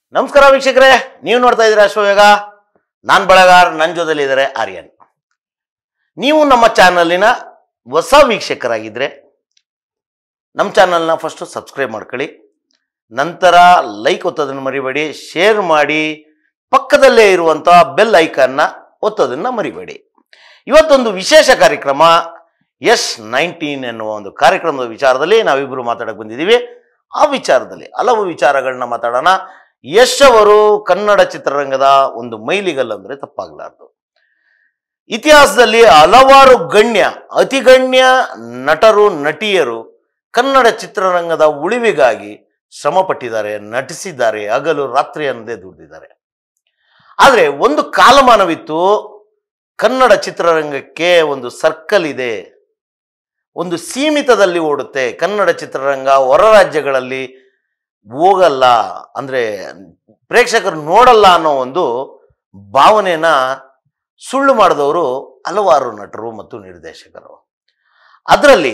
ನಮಸ್ಕಾರ ವೀಕ್ಷಕರೇ ನೀವು ನೋಡ್ತಾ ಇದ್ದೀರಾ ಅಶ್ವವೇಗ ನಾನು ಬಳಗಾರ್ ನನ್ನ ಜೊತೆಲಿ ಇದ್ದಾರೆ ಆರ್ಯನ್ ನೀವು ನಮ್ಮ ಚಾನಲಿನ ಹೊಸ ವೀಕ್ಷಕರಾಗಿದ್ದರೆ ನಮ್ಮ ಚಾನಲ್ನ ಫಸ್ಟು ಸಬ್ಸ್ಕ್ರೈಬ್ ಮಾಡ್ಕೊಳ್ಳಿ ನಂತರ ಲೈಕ್ ಒತ್ತೋದನ್ನು ಮರಿಬೇಡಿ ಶೇರ್ ಮಾಡಿ ಪಕ್ಕದಲ್ಲೇ ಇರುವಂಥ ಬೆಲ್ ಐಕಾನ್ನ ಒತ್ತೋದನ್ನು ಮರಿಬೇಡಿ ಇವತ್ತೊಂದು ವಿಶೇಷ ಕಾರ್ಯಕ್ರಮ ಎಸ್ ನೈನ್ಟೀನ್ ಎನ್ನುವ ಒಂದು ಕಾರ್ಯಕ್ರಮದ ವಿಚಾರದಲ್ಲಿ ನಾವಿಬ್ಬರು ಮಾತಾಡಕ್ಕೆ ಬಂದಿದ್ದೀವಿ ಆ ವಿಚಾರದಲ್ಲಿ ಹಲವು ವಿಚಾರಗಳನ್ನ ಮಾತಾಡೋಣ ಯಶ್ ಅವರು ಕನ್ನಡ ಚಿತ್ರರಂಗದ ಒಂದು ಮೈಲಿಗಲ್ಲು ಅಂದರೆ ತಪ್ಪಾಗಲಾರದು ಇತಿಹಾಸದಲ್ಲಿ ಹಲವಾರು ಗಣ್ಯ ಅತಿಗಣ್ಯ ನಟರು ನಟಿಯರು ಕನ್ನಡ ಚಿತ್ರರಂಗದ ಉಳಿವಿಗಾಗಿ ಶ್ರಮ ಪಟ್ಟಿದ್ದಾರೆ ನಟಿಸಿದ್ದಾರೆ ಹಗಲು ರಾತ್ರಿ ಅನ್ನದೇ ದುಡಿದಿದ್ದಾರೆ ಆದರೆ ಒಂದು ಕಾಲಮಾನವಿತ್ತು ಕನ್ನಡ ಚಿತ್ರರಂಗಕ್ಕೆ ಒಂದು ಸರ್ಕಲ್ ಇದೆ ಒಂದು ಸೀಮಿತದಲ್ಲಿ ಓಡುತ್ತೆ ಕನ್ನಡ ಚಿತ್ರರಂಗ ಹೊರ ರಾಜ್ಯಗಳಲ್ಲಿ ಹೋಗಲ್ಲ ಅಂದರೆ ಪ್ರೇಕ್ಷಕರು ನೋಡಲ್ಲ ಅನ್ನೋ ಒಂದು ಭಾವನೆನ ಸುಳ್ಳು ಮಾಡಿದವರು ಹಲವಾರು ನಟರು ಮತ್ತು ನಿರ್ದೇಶಕರು ಅದರಲ್ಲಿ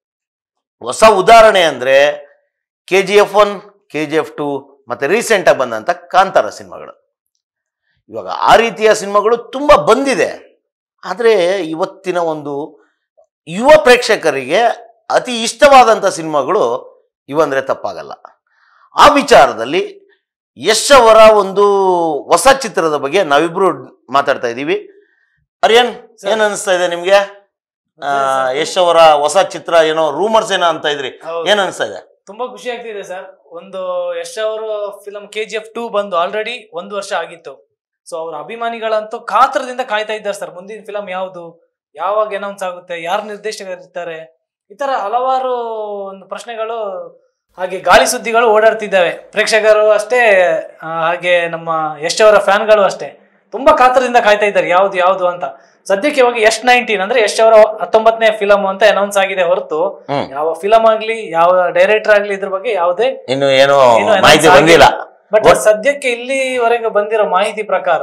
ಹೊಸ ಉದಾಹರಣೆ ಅಂದರೆ K G F one K G F two ಮತ್ತು ರೀಸೆಂಟಾಗಿ ಬಂದಂಥ ಕಾಂತಾರ ಸಿನಿಮಾಗಳು ಇವಾಗ ಆ ರೀತಿಯ ಸಿನಿಮಾಗಳು ತುಂಬ ಬಂದಿದೆ ಆದರೆ ಇವತ್ತಿನ ಒಂದು ಯುವ ಪ್ರೇಕ್ಷಕರಿಗೆ ಅತಿ ಇಷ್ಟವಾದಂಥ ಸಿನಿಮಾಗಳು ಇವಂದರೆ ತಪ್ಪಾಗಲ್ಲ ಆ ವಿಚಾರದಲ್ಲಿ ಯಶ್ ಅವರ ಒಂದು ಹೊಸ ಚಿತ್ರದ ಬಗ್ಗೆ ನಾವಿಬ್ರು ಮಾತಾಡ್ತಾ ಇದ್ದೀವಿ ಅರಿಯನ್ ಸರ್. ಏನ್ ಅನಿಸ್ತಾ ಇದೆ ನಿಮ್ಗೆ ಆ, ಯಶ್ ಅವರ ಹೊಸ ಚಿತ್ರ ಏನೋ ರೂಮರ್ಸ್ ಏನೋ ಅಂತ ಇದ್ರಿ ಹೌದು. ಏನ್ ಅನಿಸ್ತಾ ಇದೆ ತುಂಬಾ ಖುಷಿ ಆಗ್ತಿದೆ ಸರ್ ಒಂದು ಯಶ್ ಅವರು film K G F two ಬಂದು ಆಲ್ರೆಡಿ ಒಂದು ವರ್ಷ ಆಗಿತ್ತು ಸೊ ಅವ್ರ ಅಭಿಮಾನಿಗಳಂತೂ ಕಾತರದಿಂದ ಕಾಯ್ತಾ ಇದ್ದಾರೆ ಸರ್ ಮುಂದಿನ ಫಿಲಂ ಯಾವುದು ಯಾವಾಗ ಅನೌನ್ಸ್ ಆಗುತ್ತೆ ಯಾರು ನಿರ್ದೇಶಕರಿರ್ತಾರೆ ಈ ತರ ಹಲವಾರು ಒಂದು ಪ್ರಶ್ನೆಗಳು ಹಾಗೆ ಗಾಳಿ ಸುದ್ದಿಗಳು ಓಡಾಡ್ತಿದ್ದಾವೆ ಪ್ರೇಕ್ಷಕರು ಅಷ್ಟೇ ಆ, ಹಾಗೆ ನಮ್ಮ ಯಶ್ ಅವರ ಫ್ಯಾನ್ಗಳು ಅಷ್ಟೇ ತುಂಬಾ ಕಾತರದಿಂದ ಕಾಯ್ತಾ ಇದ್ದಾರೆ ಯಾವ್ದು ಯಾವ್ದು ಅಂತ ಸದ್ಯಕ್ಕೆ ಇವಾಗ ಯಶ್ ನೈನ್ಟೀನ್ ಅಂದ್ರೆ ಯಶ್ ಅವರ ಹತ್ತೊಂಬತ್ತನೇ ಫಿಲಂ ಅಂತ ಅನೌನ್ಸ್ ಆಗಿದೆ ಹೊರತು ಹ್ಮ್ ಯಾವ ಫಿಲಂ ಆಗ್ಲಿ ಯಾವ ಡೈರೆಕ್ಟರ್ ಆಗ್ಲಿ ಇದ್ರ ಬಗ್ಗೆ ಯಾವುದೇ ಇನ್ನು ಏನೋ ಏನು announce ಮಾಹಿತಿ ಆಗಿಲ್ಲ. ಬಂದಿಲ್ಲ ಬಟ್ What- ಸದ್ಯಕ್ಕೆ ಇಲ್ಲಿವರೆಗೆ ಬಂದಿರೋ ಮಾಹಿತಿ ಪ್ರಕಾರ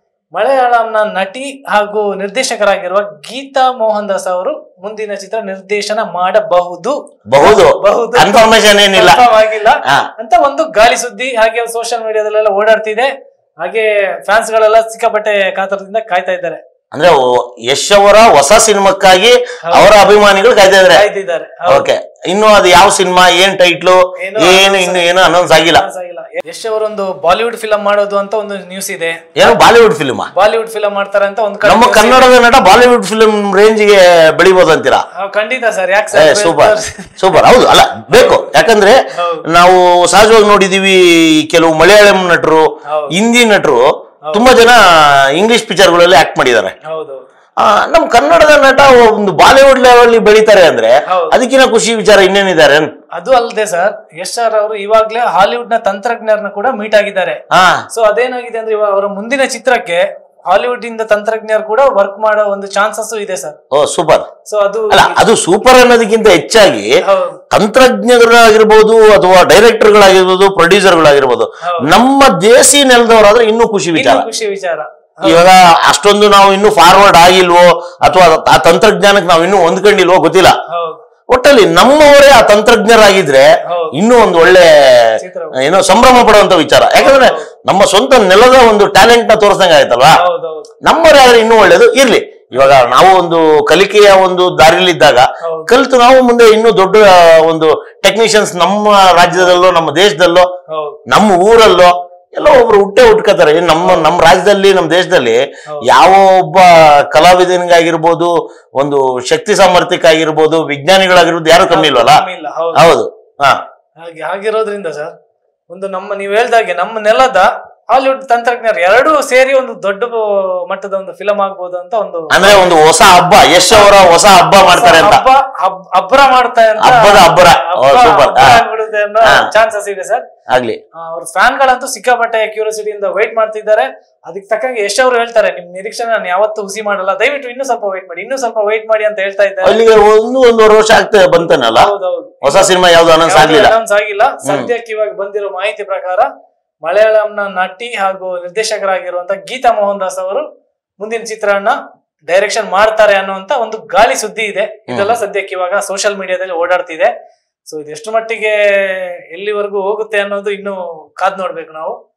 ಮಲಯಾಳಂನ ನಟಿ ಹಾಗೂ ನಿರ್ದೇಶಕರಾಗಿರುವ ಗೀತಾ ಮೋಹನ್ ದಾಸ್ ಅವರು ಮುಂದಿನ ಚಿತ್ರ ನಿರ್ದೇಶನ ಮಾಡಬಹುದು ಬಹುದು ಬಹುದು ಕನ್ಫರ್ಮೇಶನ್ ಏನಿಲ್ಲ Confirm ಆಗಿಲ್ಲ ಹಾ ಅಂತ ಒಂದು ಗಾಳಿ ಸುದ್ದಿ ಹಾಗೆ ಸೋಷಿಯಲ್ ಮೀಡಿಯಾದಲ್ಲೆಲ್ಲ ಓಡಾಡ್ತಿದೆ ಹಾಗೆ ಫ್ಯಾನ್ಸ್ ಗಳೆಲ್ಲ ಸಿಕ್ಕಾಪಟ್ಟೆ ಕಾತರದಿಂದ ಕಾಯ್ತಾ ಇದ್ದಾರೆ ಅಂದ್ರೆ ಓ- ಯಶ್ ಅವರ ಹೊಸ ಸಿನಿಮಾಕ್ಕಾಗಿ ಹೌದು. ಅವರ ಅಭಿಮಾನಿಗಳು ಕಾಯ್ತಾ ಇದಾರೆ ಕಾಯ್ತಿದ್ದಾರೆ ಓಕೆ ಇನ್ನು ಅದು ಯಾವ ಸಿನಿಮಾ ಏನ್ ಟೈಟ್ಲು ಏನು ಏನು announce ಇನ್ನು ಏನು ಅನೌನ್ಸ್ ಆಗಿಲ್ಲ ಆಗಿಲ್ಲ ಯಶ್ ಅವರೊಂದು ಬಾಲಿವುಡ್ ಫಿಲಂ ಮಾಡೋದು ಅಂತ ಒಂದು ನ್ಯೂಸ್ ಇದೆ ಏನು ಬಾಲಿವುಡ್ ಫಿಲ್ಮಾ ಬಾಲಿವುಡ್ ಫಿಲಂ ಮಾಡ್ತಾರೆ ಅಂತ ಒಂದು ಕಡೆ ನಮ್ಮ news ಇದೆ. ಕನ್ನಡದ ನಟ ಬಾಲಿವುಡ್ ಫಿಲ್ಮ್ ರೇಂಜ್ಗೆ ಬೆಳಿಬೋದು ಅಂತೀರಾ ಆ, ಖಂಡಿತ ಸರ್ ಯಾಕೆ ಏ ಸರ್ ಸೂಪರ್ ಸೂಪರ್ ಹೌದು ಅಲ್ಲ ಬೇಕು ಯಾಕಂದ್ರೆ ಹೌದು. ನಾವು ನಾವು ಸಹಜವಾಗಿ ನೋಡಿದೀವಿ ಕೆಲವು ಮಲಯಾಳಂ ನಟರು ಹೌದು. ಹಿಂದಿ ನಟರು ತುಂಬಾ ಜನ ಇಂಗ್ಲಿಷ್ ಪಿಕ್ಚರ್ಗಳಲ್ಲಿ ಆಕ್ಟ್ ಮಾಡಿದ್ದಾರೆ ಹೌದು ಆ, ನಮ್ ಕನ್ನಡದ ನಟ ಒಂದು ಬಾಲಿವುಡ್ ಲೆವೆಲ್ ಬೆಳೀತಾರೆ ಅಂದ್ರೆ ಹೌದು. ಅದಕ್ಕಿಂತ ಖುಷಿ ವಿಚಾರ ಇನ್ನೇನಿದ್ದಾರೆ ಅದು ಅಲ್ಲದೆ ಸರ್ ಯಶ್ ಸರ್ ಅವರು ಇವಾಗ್ಲೇ ಹಾಲಿವುಡ್ ನ ತಂತ್ರಜ್ಞರನ್ನ ಕೂಡ ಮೀಟ್ ಆಗಿದ್ದಾರೆ ಹಾ ಸೊ ಅದೇನಾಗಿದೆ ಅಂದ್ರೆ ಇವಾಗ ಅವರ ಮುಂದಿನ ಚಿತ್ರಕ್ಕೆ ಹಾಲಿವುಡ್ ಇಂದ ತಂತ್ರಜ್ಞರು ಕೂಡ ವರ್ಕ್ ಮಾಡೋ ಒಂದು ಚಾನ್ಸಸ್ ಇದೆ ಸರ್ ಓ ಸೂಪರ್ ಸೊ ಅದು ಅಲ್ಲ ಅದು ಸೂಪರ್ ಅನ್ನೋದಕ್ಕಿಂತ ಹೆಚ್ಚಾಗಿ ಹೌದು ತಂತ್ರಜ್ಞರಾಗಿರ್ಬೋದು ಅಥವಾ ಡೈರೆಕ್ಟರ್ಗಳಾಗಿರ್ಬೋದು ಪ್ರೊಡ್ಯೂಸರ್ಗಳಾಗಿರ್ಬೋದು ಹೌದು. ನಮ್ಮ ದೇಸಿ ನೆಲದವರಾದ್ರೆ ಇನ್ನೂ ಖುಷಿ ವಿಚಾರ ಇನ್ನೂ ಖುಷಿ ವಿಚಾರ ಇವಾಗ ಅಷ್ಟೊಂದು ನಾವು ಇನ್ನೂ ಫಾರ್ವರ್ಡ್ ಆಗಿಲ್ವೋ ಅಥವಾ ಆ ತಂತ್ರಜ್ಞಾನಕ್ಕೆ ನಾವು ಇನ್ನೂ ಹೊಂದ್ಕೊಂಡಿಲ್ವೋ ಗೊತ್ತಿಲ್ಲ ಹೌದು ಒಟ್ಟಲ್ಲಿ ನಮ್ಮವರೇ ಆ ತಂತ್ರಜ್ಞರಾಗಿದ್ರೆ ಹೌದು ಇನ್ನೂ ಒಂದು ಒಳ್ಳೆ ಚಿತ್ರ ಏನೋ ಸಂಭ್ರಮ ಪಡುವಂತ ವಿಚಾರ ಯಾಕಂದ್ರೆ ನಮ್ಮ ಸ್ವಂತ ನೆಲದ ಒಂದು ಟ್ಯಾಲೆಂಟ್ ನ ತೋರಿಸ್ದಂಗ ಆಯ್ತಲ್ವಾ ಹೌದೌದು ನಮ್ಮವರೇ ಆದ್ರೆ ಇನ್ನೂ ಒಳ್ಳೇದು ಇರ್ಲಿ ಇವಾಗ ನಾವು ಒಂದು ಕಲಿಕೆಯ ಒಂದು ದಾರಿಲಿದ್ದಾಗ ಹೌದು ಕಲಿತು ನಾವು ಮುಂದೆ ಇನ್ನೂ ದೊಡ್ಡ ಒಂದು ಟೆಕ್ನಿಷಿಯನ್ಸ್ ನಮ್ಮ ರಾಜ್ಯದಲ್ಲೋ ನಮ್ಮ ದೇಶದಲ್ಲೋ ಹೌದು ನಮ್ಮ ಊರಲ್ಲೋ ಎಲ್ಲೋ ಒಬ್ರು ಹುಟ್ಟೆ ಹುಟ್ಕೋತಾರೆ ಇನ್ನು ನಮ್ಮ ನಮ್ಮ ರಾಜ್ಯದಲ್ಲಿ ನಮ್ಮ ದೇಶದಲ್ಲಿ ಹೌದು. ಯಾವ ಒಬ್ಬ ಕಲಾವಿದನಿಗಾಗಿರ್ಬೋದು ಒಂದು ಶಕ್ತಿ ಸಾಮರ್ಥ್ಯಕ್ಕಾಗಿರ್ಬೋದು ವಿಜ್ಞಾನಿಗಳಾಗಿರ್ಬೋದು ಯಾರು ಕಮ್ಮಿ ಇಲ್ವಲ್ಲ ಕಮ್ಮಿ ಇಲ್ಲ ಹೌದು ಹೌದು ಹಾ ಹಾಗೆ ಹಾಗಿರೋದ್ರಿಂದ ಸರ್ ಒಂದು ನಮ್ಮ ನೀವು ಹೇಳ್ದಾಗೆ ನಮ್ಮ ನೆಲದ ಹಾಲಿವುಡ್ ತಂತ್ರಜ್ಞರು ಎರಡೂ ಸೇರಿ ಒಂದು ದೊಡ್ಡ ಮಟ್ಟದ ಒಂದು ಫಿಲಂ ಆಗ್ಬೋದು ಅಂತ ಒಂದು ಅಂದ್ರೆ ಒಂದು ಹೊಸ ಹಬ್ಬ ಯಶ್ ಅವರ ಹೊಸ ಹಬ್ಬ ಮಾಡ್ತಾರೆ ಅಂತ ಹಬ್ಬ ಹಬ್- ಅಬ್ಬರ ಮಾಡ್ತಾರೆ ಅಂತ ಹಬ್ಬದ ಅಬ್ಬರ ಓ, super. ಹಾ. ಹಾ. ಚಾನ್ಸಸ್ ಇದೆ ಸರ್ ಆಗ್ಲಿ ಅವ್ರ ಫ್ಯಾನ್ ಗಳಂತೂ ಸಿಕ್ಕಾಪಟ್ಟೆ ಕ್ಯೂರಿಯಾಸಿಟಿಯಿಂದ ವೇಟ್ ಮಾಡ್ತಿದ್ದಾರೆ ಅದಕ್ಕೆ ತಕ್ಕಂಗೆ ಯಶ್ ಅವರು ಹೇಳ್ತಾರೆ ನಿಮ್ ನಿರೀಕ್ಷೆ ನಾನು ಯಾವತ್ತೂ ಹುಸಿ ಮಾಡಲ್ಲ ದಯವಿಟ್ಟು ಇನ್ನೂ ಸ್ವಲ್ಪ ವೇಟ್ ಮಾಡಿ ಇನ್ನೂ ಸ್ವಲ್ಪ ವೇಟ್ ಮಾಡಿ ಅಂತ ಹೇಳ್ತಾ ಇದ್ದಾರೆ ಅಲ್ಲಿಗೆ ಒಂದು ಒಂದೂವರೆ ವರ್ಷ ಆಗ್ತದೆ ಬಂತಾನಲ್ಲ ಹೌದೌದು ಹೊಸ ಸಿನಿಮಾ ಯಾವ್ದು ಅನೌನ್ಸ್ ಆಗ್ಲಿಲ್ಲ ಅನೌನ್ಸ್ ಆಗಿಲ್ಲ ಸದ್ಯಕ್ಕೆ ಇವಾಗ ಬಂದಿರೋ ಮಾಹಿತಿ ಪ್ರಕಾರ ಮಲಯಾಳಂನ ನಟಿ ಹಾಗೂ ನಿರ್ದೇಶಕರಾಗಿರುವಂತ ಗೀತಾ ಮೋಹನ್ ದಾಸ್ ಅವರು ಮುಂದಿನ ಚಿತ್ರನ ಡೈರೆಕ್ಷನ್ ಮಾಡ್ತಾರೆ ಅನ್ನುವಂತ ಒಂದು ಗಾಳಿ ಸುದ್ದಿ ಇದೆ ಇದೆಲ್ಲ ಸದ್ಯಕ್ಕೆ ಇವಾಗ ಸೋಷಿಯಲ್ ಮೀಡಿಯಾದಲ್ಲಿ ಓಡಾಡ್ತಿದೆ ಸೊ ಇದು ಎಷ್ಟು ಮಟ್ಟಿಗೆ ಎಲ್ಲಿವರೆಗೂ ಹೋಗುತ್ತೆ ಅನ್ನೋದು ಇನ್ನು ಕಾದ್ ನೋಡ್ಬೇಕು ನಾವು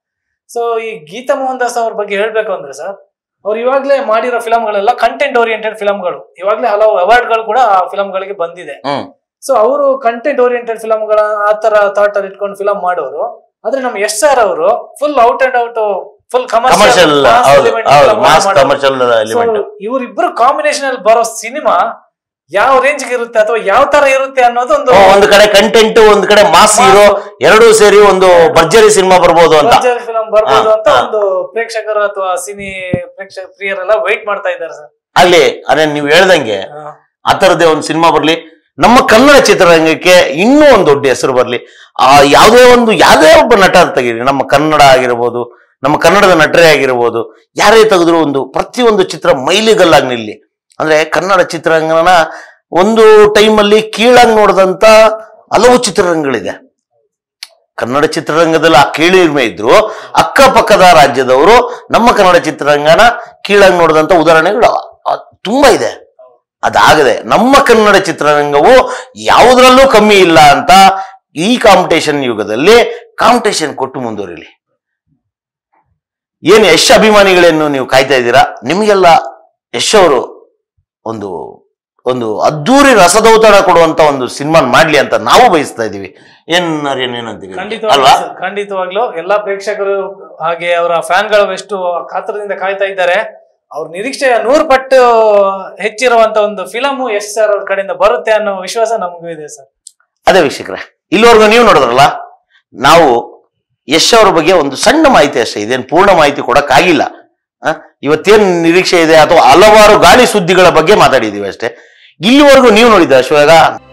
ಸೊ ಈ ಗೀತಾ ಮೋಹನ್ ದಾಸ್ ಅವ್ರ ಬಗ್ಗೆ ಹೇಳ್ಬೇಕು ಅಂದ್ರೆ ಸರ್ ಅವ್ರು ಇವಾಗ್ಲೇ ಮಾಡಿರೋ ಫಿಲಂಗಳೆಲ್ಲ ಕಂಟೆಂಟ್ ಓರಿಯೆಂಟೆಡ್ ಫಿಲಂಗಳು ಇವಾಗ್ಲೇ ಹಲವು ಅವಾರ್ಡ್ಗಳು ಕೂಡ ಆ ಫಿಲಂಗಳಿಗೆ ಬಂದಿದೆ ಹ್ಮ್ ಸೊ ಅವರು ಕಂಟೆಂಟ್ ಓರಿಯೆಂಟೆಡ್ ಫಿಲಂಗಳ ಆ ತರ ಥಾಟ್ ಅಲ್ಲಿ ಇಟ್ಕೊಂಡು ಫಿಲಂ ಮಾಡೋರು ಆದ್ರೆ ನಮ್ ಎಸ್ ಆರ್ ಅವರು full out and out full commercial ಹೌದು ಹೌದು ಮಾಸ್ ಕಮರ್ಷಿಯಲ್ ಎಲಿಮೆಂಟ್ ಇವರಿಬ್ರು ಕಾಂಬಿನೇಷನ್ ಅಲ್ಲಿ ಬರೋ ಸಿನಿಮಾ ಯಾವ ರೇಂಜ್ ಇರುತ್ತೆ ಅಥವಾ ಯಾವ ತರ ಇರುತ್ತೆ ಅನ್ನೋದು ಒಂದು ಒಂದು ಕಡೆ ಕಂಟೆಂಟ್ ಒಂದ್ ಕಡೆ ಮಾಸ್ ಹೀರೋ ಎರಡೂ ಸೇರಿ ಒಂದು ಭರ್ಜರಿ ಸಿನಿಮಾ ಬರ್ಬೋದು ಅಂತ ಫಿಲಂ ಬರ್ಬೋದು ಹಾ, ಅಂತ ಹಾ. ಒಂದು ಪ್ರೇಕ್ಷಕರು ಅಥವಾ ಸಿನಿ ಪ್ರೇಕ್ಷಕ ಪ್ರಿಯರೆಲ್ಲ ವೈಟ್ ಮಾಡ್ತಾ ಇದ್ದಾರೆ ಸರ್ ಅಲ್ಲಿ ಅದೇ ನೀವು ಹೇಳ್ದಂಗೆ ಆ ತರದೇ ಒಂದು ಸಿನಿಮಾ ಬರ್ಲಿ ನಮ್ಮ ಕನ್ನಡ ಚಿತ್ರರಂಗಕ್ಕೆ ಇನ್ನೂ ಒಂದು ದೊಡ್ಡ ಹೆಸರು ಬರ್ಲಿ ಆ ಯಾವುದೇ ಒಂದು ಯಾವುದೇ ಒಬ್ಬ ನಟ ತೆಗೀರಿ ನಮ್ಮ ಕನ್ನಡ ಆಗಿರ್ಬೋದು ನಮ್ಮ ಕನ್ನಡದ ನಟರೇ ಆಗಿರ್ಬೋದು ಯಾರೇ ತೆಗೆದ್ರು ಒಂದು ಪ್ರತಿಯೊಂದು ಚಿತ್ರ ಮೈಲಿಗಲ್ಲಾಗಿ ನಿಲ್ಲಿ ಅಂದ್ರೆ ಕನ್ನಡ ಚಿತ್ರರಂಗನ ಒಂದು ಟೈಮಲ್ಲಿ ಕೀಳಾಗಿ ನೋಡಿದಂತ ಹಲವು ಚಿತ್ರರಂಗಗಳಿದೆ ಕನ್ನಡ ಚಿತ್ರರಂಗದಲ್ಲಿ ಆ ಕೀಳಿರ್ಮೆ ಇದ್ರು ಅಕ್ಕಪಕ್ಕದ ರಾಜ್ಯದವರು ನಮ್ಮ ಕನ್ನಡ ಚಿತ್ರರಂಗನ ಕೀಳಾಗಿ ನೋಡಿದಂತ ಉದಾಹರಣೆಗಳು ಆ, ತುಂಬಾ ಇದೆ ಅದಾಗದೆ ನಮ್ಮ ಕನ್ನಡ ಚಿತ್ರರಂಗವು ಯಾವುದ್ರಲ್ಲೂ ಕಮ್ಮಿ ಇಲ್ಲ ಅಂತ ಈ ಕಾಂಪಿಟೇಷನ್ ಯುಗದಲ್ಲಿ ಕಾಂಪಿಟೇಷನ್ ಕೊಟ್ಟು ಮುಂದುವರಿಲಿ ಏನು ಯಶ್ ಅಭಿಮಾನಿಗಳನ್ನು ನೀವು ಕಾಯ್ತಾ ಇದ್ದೀರಾ ನಿಮಗೆಲ್ಲ ಯಶ್ ಅವರು ಒಂದು ಒಂದು ಅದ್ದೂರಿ ರಸದೌತಣ ಕೊಡುವಂತ ಒಂದು ಸಿನಿಮಾ ಮಾಡ್ಲಿ ಅಂತ ನಾವು ಬಯಸ್ತಾ ಇದೀವಿ ಏನ್ ಅರಿಯನ್ ಏನಂತೀವಿ ಖಂಡಿತವಾಗ್ಲೂ ಅಲ್ವಾ ಸರ್, ಖಂಡಿತವಾಗ್ಲೂ ಎಲ್ಲಾ ಪ್ರೇಕ್ಷಕರು ಹಾಗೆ ಅವರ ಫ್ಯಾನ್ಗಳು ಎಷ್ಟು ಕಾತರದಿಂದ ಕಾಯ್ತಾ ಇದ್ದಾರೆ ಅವ್ರ ನಿರೀಕ್ಷೆಯ ನೂರು ಪಟ್ಟು ಹೆಚ್ಚಿರುವಂತ ಒಂದು ಫಿಲಮ್ ಎಸ್ ಸರ್ ಅವ್ರ ಕಡೆಯಿಂದ ಬರುತ್ತೆ ಅನ್ನೋ ವಿಶ್ವಾಸ ನಮಗೂ ಇದೆ ಸರ್ ಅದೇ ವೀಕ್ಷಕರೇ ಇಲ್ಲಿವರೆಗೂ ನೀವು ನೋಡಿದ್ರಲ್ಲ ನಾವು ಯಶ್ ಅವ್ರ ಬಗ್ಗೆ ಒಂದು ಸಣ್ಣ ಮಾಹಿತಿ ಅಷ್ಟೇ ಇದೇನು ಪೂರ್ಣ ಮಾಹಿತಿ ಕೊಡಕ್ಕಾಗಿಲ್ಲ ಆ, ಇವತ್ತೇನ್ ನಿರೀಕ್ಷೆ ಇದೆ ಅಥವಾ ಹಲವಾರು ಗಾಳಿ ಸುದ್ದಿಗಳ ಬಗ್ಗೆ ಮಾತಾಡಿದೀವಿ ಅಷ್ಟೇ ಇಲ್ಲಿವರೆಗೂ ನೀವು ನೋಡಿದ ಅಶ್ವಾಗ